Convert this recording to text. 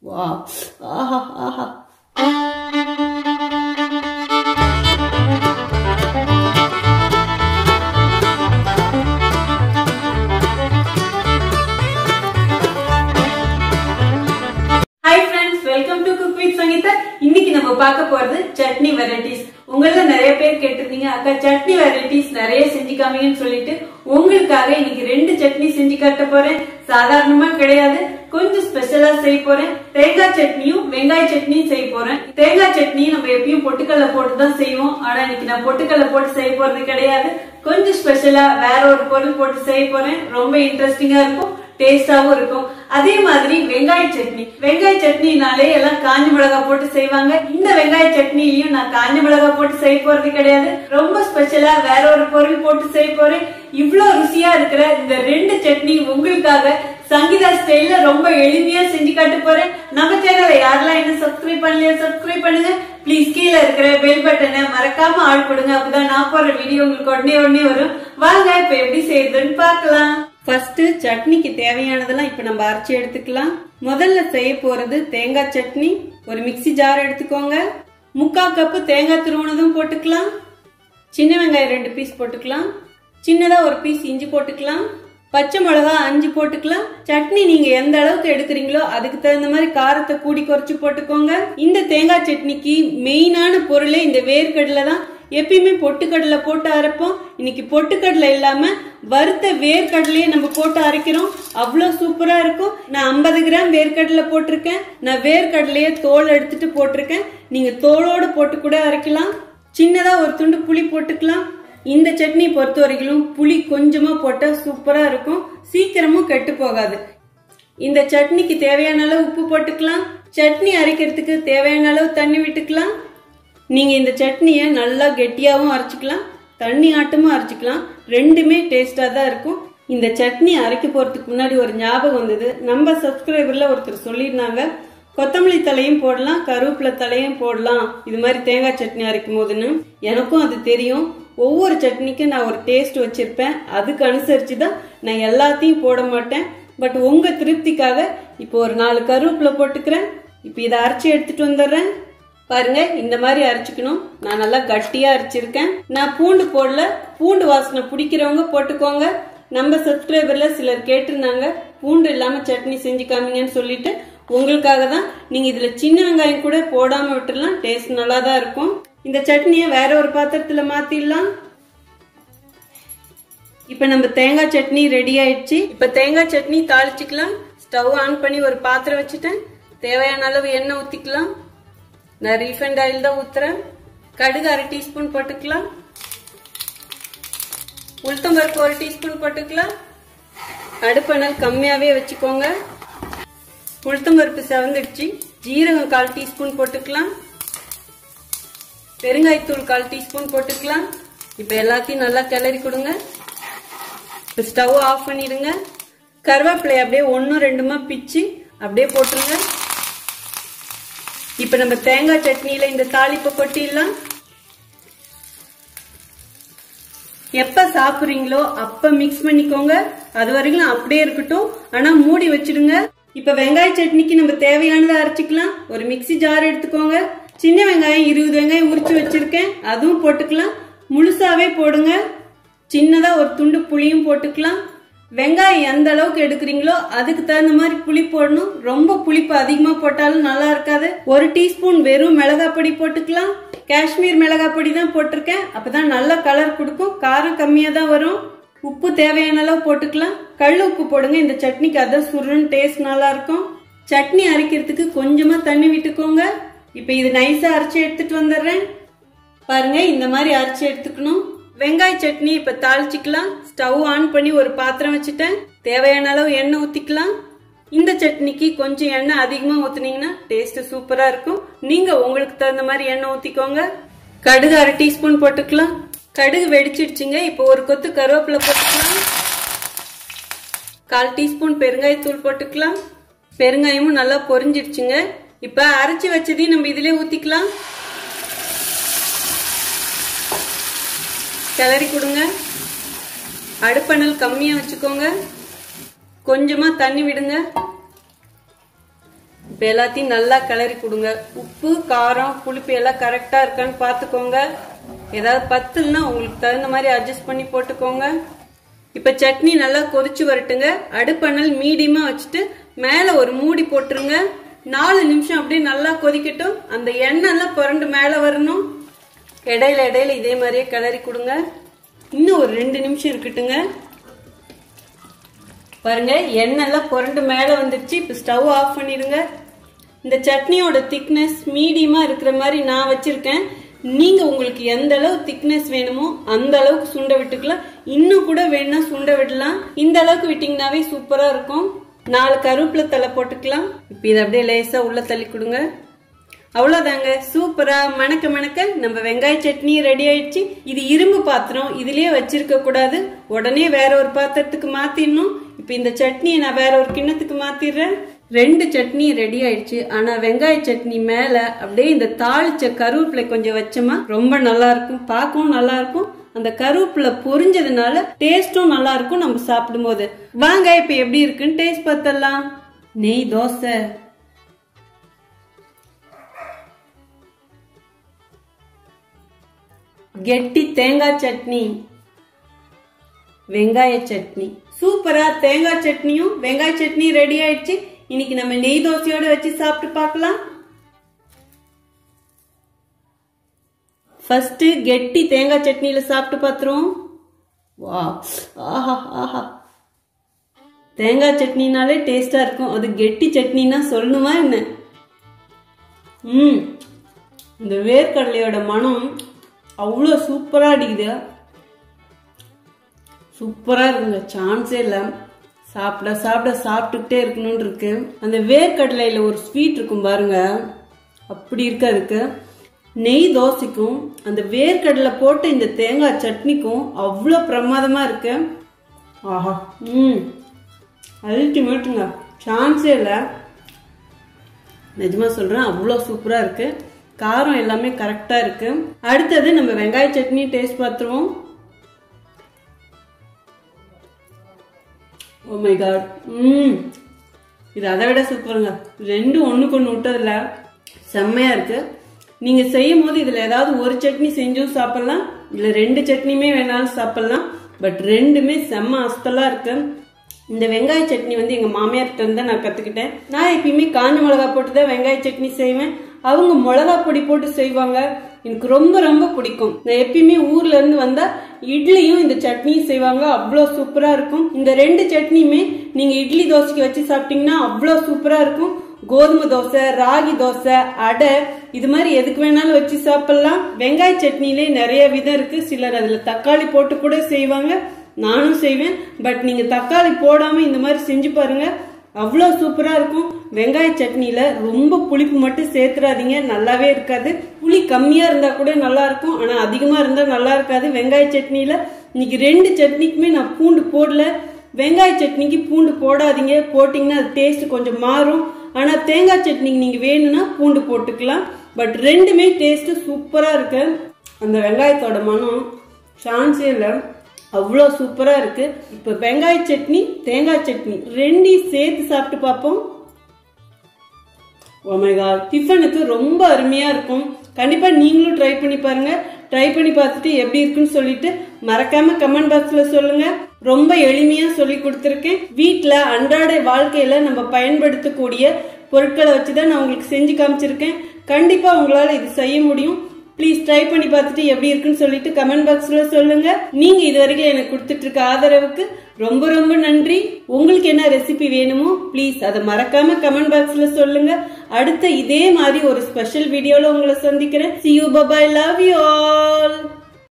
வா ஆஹா ஆஹா hi friends welcome to cook with Sangeetha இன்னைக்கு நம்ம பார்க்க போறது சட்னி வெரைட்டிஸ் உங்கள நிறைய பேர் கேட்டிருந்தீங்க அக்கா சட்னி வெரைட்டிஸ் நிறைய செஞ்சு காமிங்கன்னு சொல்லிட்டு உங்களுக்காக இன்னைக்கு ரெண்டு சட்னி செஞ்சு காட்ட போறேன் சாதாரணமா கிடையாது கொஞ்சம் ஸ்பெஷலா செய்ய போறேன் தேங்காய் சட்னியும் வெங்காய சட்னியும் செய்ய போறேன் தேங்காய் சட்னி நம்ம எப்பயும் பொட்டுக்கல்ல போட்டு தான் செய்வோம் ஆனா இன்னைக்கு நான் பொட்டுக்கல்ல போட்டு செய்ய போறது கிடையாது கொஞ்சம் ஸ்பெஷலா வேற ஒரு பொருள் போட்டு செய்ய போறேன் ரொம்ப இன்ட்ரெஸ்டிங்கா இருக்கும் டேஸ்டாவும் இருக்கும் அதே மாதிரி வெங்காய சட்னி வெங்காய சட்னினாலே எல்லாம் காஞ்ச மிளகாய் போட்டு செய்வாங்க இந்த வெங்காய சட்னிலையும் நான் காஞ்ச மிளகாய் போட்டு செய்ய போறது கிடையாது ரொம்ப ஸ்பெஷலா வேற ஒரு பொருள் போட்டு செய்ய போறேன் இவ்ளோ ருசியா இருக்கிற இந்த ரெண்டு சட்னி உங்களுக்காக சங்கீதா ஸ்டைல்ல ரொம்ப எளிமையா செஞ்சு காட்ட போறேன் நம்ம சேனலை யாரெல்லாம் என்ன சப்ஸ்கிரைப் பண்ணலையோ சப்ஸ்கிரைப் பண்ணுங்க ப்ளீஸ் கீழே இருக்கிற பெல் பட்டனை மறக்காம ஆள் கொடுங்க அப்பதான் நான் போடுற வீடியோ உங்களுக்கு உடனே உடனே வரும் வாங்க இப்ப எப்படி செய்யுதுன்னு பார்க்கலாம் ஃபர்ஸ்ட் சட்னிக்கு தேவையானதெல்லாம் இப்ப நம்ம அரைச்சி எடுத்துக்கலாம் முதல்ல செய்ய போறது தேங்காய் சட்னி ஒரு மிக்ஸி ஜார் எடுத்துக்கோங்க முக்கால் கப்பு தேங்காய் துருவனதும் போட்டுக்கலாம் சின்ன வெங்காயம் ரெண்டு பீஸ் போட்டுக்கலாம் சின்னதா ஒரு பீஸ் இஞ்சி போட்டுக்கலாம் பச்சை மிளகா அஞ்சு போட்டுக்கலாம் சட்னி நீங்க எந்த அளவுக்கு எடுக்கிறீங்களோ அதுக்கு தகுந்த மாதிரி காரத்தை கூடி குறைச்சு போட்டுக்கோங்க இந்த தேங்காய் சட்னிக்கு மெயினான பொருளே இந்த வேர்க்கடலை தான் எப்பயுமே பொட்டுக்கடலை போட்டு அரைப்போம் இன்னைக்கு பொட்டுக்கடலை இல்லாம வறுத்த வேர்க்கடலையே நம்ம போட்டு அரைக்கிறோம் அவ்வளோ சூப்பரா இருக்கும் நான் ஐம்பது கிராம் வேர்க்கடலை போட்டிருக்கேன் நான் வேர்க்கடலையே தோல் எடுத்துட்டு போட்டிருக்கேன் நீங்க தோலோடு போட்டு கூட அரைக்கலாம் சின்னதா ஒரு துண்டு புளி போட்டுக்கலாம் இந்த சட்னி பொறுத்த வரைக்கும் புளி கொஞ்சமா போட்டா சூப்பரா இருக்கும் சீக்கிரமும் கெட்டு போகாது இந்த சட்னிக்கு தேவையான அளவு உப்பு போட்டுக்கலாம் சட்னி அரைக்கிறதுக்கு தேவையான அளவு தண்ணி விட்டுக்கலாம் நீங்க இந்த சட்னியை நல்லா கெட்டியாவும் அரைச்சிக்கலாம் தண்ணி ஆட்டமும் அரைச்சிக்கலாம் ரெண்டுமே டேஸ்டா தான் இருக்கும் இந்த சட்னி அரைக்க போறதுக்கு முன்னாடி ஒரு ஞாபகம் வந்தது நம்ம சப்ஸ்கிரைபர்ல ஒருத்தர் சொல்லியிருந்தாங்க கொத்தமல்லி தலையும் போடலாம் கருவேப்பிலை தலையும் போடலாம் இது மாதிரி தேங்காய் சட்னி அரைக்கும் போதுன்னு எனக்கும் அது தெரியும் ஒவ்வொரு சட்னிக்கும் நான் ஒரு டேஸ்ட் வச்சிருப்பேன் அதுக்கு அனுசரிச்சு தான் நான் எல்லாத்தையும் போட மாட்டேன் பட் உங்க திருப்திக்காக இப்போ ஒரு நாலு கருவேப்பிலை போட்டுக்கிறேன் இப்போ இதை அரைச்சி எடுத்துட்டு வந்துடுறேன் பாருங்க இந்த மாதிரி அரைச்சிக்கணும் நான் நல்லா கட்டியா அரைச்சிருக்கேன் நான் பூண்டு போடல பூண்டு வாசனை பிடிக்கிறவங்க போட்டுக்கோங்க நம்ம சப்ஸ்கிரைபர்ல சிலர் கேட்டிருந்தாங்க பூண்டு இல்லாம சட்னி செஞ்சு காமிங்கன்னு சொல்லிட்டு உங்களுக்காக தான் நீங்க இதுல சின்ன வெங்காயம் கூட போடாம விட்டுறலாம் டேஸ்ட் நல்லா தான் இருக்கும் இந்த சட்னியை வேற ஒரு பாத்திரத்துல மாத்திடலாம் இப்ப நம்ம தேங்காய் சட்னி ரெடி ஆயிடுச்சு இப்ப தேங்காய் சட்னி தாளிச்சுக்கலாம் ஸ்டவ் ஆன் பண்ணி ஒரு பாத்திரம் வச்சுட்டேன் தேவையான அளவு எண்ணெய் ஊத்திக்கலாம் நான் ரீஃபைண்ட் ஆயில் தான் ஊத்துறேன் கடுகு அரை டீஸ்பூன் போட்டுக்கலாம் உளுத்தம்பருப்பு ஒரு டீஸ்பூன் போட்டுக்கலாம் அடுப்பணல் கம்மியாவே வச்சுக்கோங்க உளுத்தம்பருப்பு செவந்துடுச்சு ஜீரகம் கால் டீஸ்பூன் போட்டுக்கலாம் பெருங்காயத்தூள் கால் டீஸ்பூன் போட்டுக்கலாம் இப்போ எல்லாத்தையும் நல்லா கிளறி கொடுங்க இப்போ ஸ்டவ் ஆஃப் பண்ணிடுங்க கருவேப்பிலை அப்படியே ஒன்றும் ரெண்டுமா பிச்சு அப்படியே போட்டுருங்க இப்ப நம்ம தேங்காய் சட்னியில இந்த தாளிப்பை கொட்டிடலாம் எப்ப சாப்பிடுறீங்களோ அப்ப மிக்ஸ் பண்ணிக்கோங்க அது வரைக்கும் அப்படியே இருக்கட்டும் ஆனா மூடி வச்சிடுங்க இப்ப வெங்காய சட்னிக்கு நம்ம தேவையானதை அரைச்சிக்கலாம் ஒரு மிக்சி ஜார் எடுத்துக்கோங்க சின்ன வெங்காயம் இருபது வெங்காயம் உரிச்சு வச்சிருக்கேன் அதுவும் போட்டுக்கலாம் முழுசாவே போடுங்க சின்னதா ஒரு துண்டு புளியும் போட்டுக்கலாம் வெங்காயம் எந்த அளவுக்கு எடுக்கிறீங்களோ அதுக்கு தகுந்த மாதிரி புளி போடணும் ரொம்ப புளிப்பு அதிகமா போட்டாலும் நல்லா இருக்காது ஒரு டீஸ்பூன் வெறும் மிளகாய் பொடி போட்டுக்கலாம் காஷ்மீர் மிளகாய் பொடி தான் போட்டிருக்கேன் அப்பதான் நல்ல கலர் கொடுக்கும் காரம் கம்மியா தான் வரும் உப்பு தேவையான அளவு போட்டுக்கலாம் கல் உப்பு போடுங்க இந்த சட்னிக்கு அதான் சுருன்னு டேஸ்ட் நல்லா இருக்கும் சட்னி அரைக்கிறதுக்கு கொஞ்சமா தண்ணி விட்டுக்கோங்க இப்ப இது நைஸா அரைச்சி எடுத்துட்டு வந்துடுறேன் பாருங்க இந்த மாதிரி அரைச்சி எடுத்துக்கணும் வெங்காய சட்னி இப்ப தாளிச்சுக்கலாம் ஸ்டவ் ஆன் பண்ணி ஒரு பாத்திரம் வச்சுட்டேன் தேவையான அளவு எண்ணெய் ஊத்திக்கலாம் இந்த சட்னிக்கு கொஞ்சம் எண்ணெய் அதிகமா ஊத்துனீங்கன்னா டேஸ்ட் சூப்பரா இருக்கும் நீங்க உங்களுக்கு தகுந்த மாதிரி எண்ணெய் ஊத்திக்கோங்க கடுகு அரை டீஸ்பூன் போட்டுக்கலாம் கடுகு வெடிச்சிடுச்சுங்க இப்போ ஒரு கொத்து கருவேப்பிலை போட்டுக்கலாம் கால் டீஸ்பூன் பெருங்காயத்தூள் போட்டுக்கலாம் பெருங்காயமும் நல்லா பொரிஞ்சிடுச்சுங்க இப்ப அரைச்சி வச்சதையும் நம்ம இதுலயே ஊத்திக்கலாம் கிளறி கொடுங்க அடுப்பணல் கம்மியா வச்சுக்கோங்க கொஞ்சமா தண்ணி விடுங்க இப்ப எல்லாத்தையும் நல்லா கிளறி கொடுங்க உப்பு காரம் புளிப்பு எல்லாம் கரெக்டா இருக்கான்னு பாத்துக்கோங்க ஏதாவது பத்துலன்னா உங்களுக்கு தகுந்த மாதிரி அட்ஜஸ்ட் பண்ணி போட்டுக்கோங்க இப்ப சட்னி நல்லா கொதிச்சு வரட்டுங்க அடுப்பணல் மீடியமா வச்சுட்டு மேல ஒரு மூடி போட்டுருங்க நாலு நிமிஷம் அப்படியே நல்லா கொதிக்கட்டும் அந்த எண்ணெய் எல்லாம் புரண்டு மேல வரணும் இடையில இடையில இதே மாதிரியே கிளறி கொடுங்க இன்னும் ஒரு ரெண்டு நிமிஷம் இருக்கட்டுங்க பாருங்க எண்ணெய் எல்லாம் புரண்டு மேல வந்துருச்சு இப்ப ஸ்டவ் ஆஃப் பண்ணிடுங்க இந்த சட்னியோட திக்னஸ் மீடியமா இருக்கிற மாதிரி நான் வச்சிருக்கேன் நீங்க உங்களுக்கு எந்த அளவு திக்னஸ் வேணுமோ அந்த அளவுக்கு சுண்ட விட்டுக்கலாம் இன்னும் கூட வேணும்னா சுண்ட விடலாம் இந்த அளவுக்கு விட்டீங்கன்னாவே சூப்பரா இருக்கும் நாலு கருவேப்பிலை தலை போட்டுக்கலாம் இப்ப இதை அப்படியே லேசா உள்ள தள்ளி கொடுங்க அவ்வளவுதாங்க சூப்பரா மணக்க மணக்க நம்ம வெங்காய சட்னி ரெடி ஆயிடுச்சு இது இரும்பு பாத்திரம் இதுலயே வச்சிருக்க கூடாது உடனே வேற ஒரு பாத்திரத்துக்கு மாத்திடணும் இப்ப இந்த சட்னியை நான் வேற ஒரு கிண்ணத்துக்கு மாத்திடுறேன் ரெண்டு சட்னி ரெடி ஆயிடுச்சு ஆனா வெங்காய சட்னி மேல அப்படியே இந்த தாளிச்ச கருவேப்பிலை கொஞ்சம் வச்சோமா ரொம்ப நல்லா இருக்கும் பார்க்கவும் நல்லா இருக்கும் அந்த கருவேப்பிலை பொரிஞ்சதுனால டேஸ்டும் நல்லா இருக்கும் நம்ம சாப்பிடும்போது வாங்க இப்ப எப்படி இருக்குன்னு டேஸ்ட் பார்த்தலாம் நெய் தோசை கெட்டி தேங்காய் சட்னி வெங்காய சட்னி சூப்பரா தேங்காய் சட்னியும் வெங்காய சட்னி ரெடி ஆயிடுச்சு இன்னைக்கு நம்ம நெய் தோசையோட வச்சு சாப்பிட்டு பார்க்கலாம் ஃபர்ஸ்ட் கெட்டி தேங்காய் சட்னியில சாப்பிட்டு பார்த்துருவோம் வா ஆஹா ஆஹா தேங்காய் சட்னினாலே டேஸ்டா இருக்கும் அது கெட்டி சட்னினா சொல்லணுமா என்ன ம் இந்த வேர்க்கடலையோட மனம் அவ்வளோ சூப்பராக அடிக்குது சூப்பராக இருக்குங்க சான்ஸே இல்லை சாப்பிட சாப்பிட சாப்பிட்டுக்கிட்டே இருக்கணும்னு இருக்கு அந்த வேர்க்கடலையில் ஒரு ஸ்வீட் இருக்கும் பாருங்க அப்படி இருக்கு அதுக்கு நெய் தோசைக்கும் அந்த வேர்க்கடலை போட்ட இந்த தேங்காய் சட்னிக்கும் அவ்வளோ பிரமாதமாக இருக்கு ஆஹா ம் அல்டிமேட்டுங்க சான்ஸே இல்லை நிஜமா சொல்றேன் அவ்வளோ சூப்பரா இருக்கு காரம் எல்லாமே கரெக்டா இருக்கு அடுத்தது நம்ம வெங்காய சட்னி டேஸ்ட் பார்த்துருவோம் ஓ மை காட் ம் இது அதை விட சூப்பருங்க ரெண்டும் ஒண்ணுக்கு ஒன்று விட்டதில்ல செம்மையா இருக்கு நீங்க செய்யும் போது இதுல ஏதாவது ஒரு சட்னி செஞ்சும் சாப்பிடலாம் இல்ல ரெண்டு சட்னியுமே வேணாலும் சாப்பிடலாம் பட் ரெண்டுமே செம்ம அஸ்தலா இருக்கு இந்த வெங்காய சட்னி வந்து எங்க மாமியார்கிட்ட இருந்து நான் கத்துக்கிட்டேன் நான் எப்பயுமே காஞ்ச மிளகா போட்டு தான் வெங்காய சட்னி செய்வேன் அவங்க மிளகா பொடி போட்டு செய்வாங்க எனக்கு ரொம்ப ரொம்ப பிடிக்கும் நான் எப்பயுமே ஊர்ல இருந்து வந்தா இட்லியும் இந்த சட்னியும் செய்வாங்க அவ்வளோ சூப்பரா இருக்கும் இந்த ரெண்டு சட்னியுமே நீங்க இட்லி தோசைக்கு வச்சு சாப்பிட்டீங்கன்னா அவ்வளோ சூப்பரா இருக்கும் கோதுமை தோசை ராகி தோசை அடை இது மாதிரி எதுக்கு வேணாலும் வச்சு சாப்பிடலாம் வெங்காய சட்னிலே நிறைய விதம் இருக்கு சிலர் அதுல தக்காளி போட்டு கூட செய்வாங்க நானும் செய்வேன் பட் நீங்க தக்காளி போடாம இந்த மாதிரி செஞ்சு பாருங்க அவ்வளோ சூப்பரா இருக்கும் வெங்காய சட்னியில ரொம்ப புளிப்பு மட்டும் சேர்த்துறாதீங்க நல்லாவே இருக்காது புளி கம்மியா இருந்தா கூட நல்லா இருக்கும் ஆனா அதிகமா இருந்தா நல்லா இருக்காது வெங்காய சட்னியில இன்னைக்கு ரெண்டு சட்னிக்குமே நான் பூண்டு போடல வெங்காய சட்னிக்கு பூண்டு போடாதீங்க போட்டிங்கன்னா அது டேஸ்ட் கொஞ்சம் மாறும் ஆனா தேங்காய் சட்னிக்கு நீங்க வேணும்னா பூண்டு போட்டுக்கலாம் பட் ரெண்டுமே டேஸ்ட் சூப்பரா இருக்கு அந்த வெங்காயத்தோட மனம் சான்ஸே இல்லை அவ்வளோ சூப்பரா இருக்கு இப்போ வெங்காய சட்னி தேங்காய் சட்னி ரெண்டையும் சேர்த்து சாப்பிட்டு பார்ப்போம் ஓமைகா டிஃபனுக்கு ரொம்ப அருமையா இருக்கும் கண்டிப்பா நீங்களும் ட்ரை பண்ணி பாருங்க ட்ரை பண்ணி பார்த்துட்டு எப்படி இருக்குன்னு சொல்லிட்டு மறக்காம கமெண்ட் பாக்ஸ்ல சொல்லுங்க ரொம்ப எளிமையா சொல்லி கொடுத்துருக்கேன் வீட்ல அன்றாட வாழ்க்கையில நம்ம பயன்படுத்தக்கூடிய பொருட்களை வச்சுதான் நான் உங்களுக்கு செஞ்சு காமிச்சிருக்கேன் கண்டிப்பா உங்களால இது செய்ய முடியும் ப்ளீஸ் ட்ரை பண்ணி பார்த்துட்டு எப்படி இருக்குன்னு சொல்லிட்டு கமெண்ட் பாக்ஸ்ல சொல்லுங்க நீங்க இது வரைக்கும் எனக்கு கொடுத்துட்டு இருக்க ஆதரவுக்கு ரொம்ப ரொம்ப நன்றி உங்களுக்கு என்ன ரெசிபி வேணுமோ ப்ளீஸ் அதை மறக்காம கமெண்ட் பாக்ஸ்ல சொல்லுங்க அடுத்த இதே மாதிரி ஒரு ஸ்பெஷல் வீடியோல உங்களை சந்திக்கிறேன் see you bye bye love you all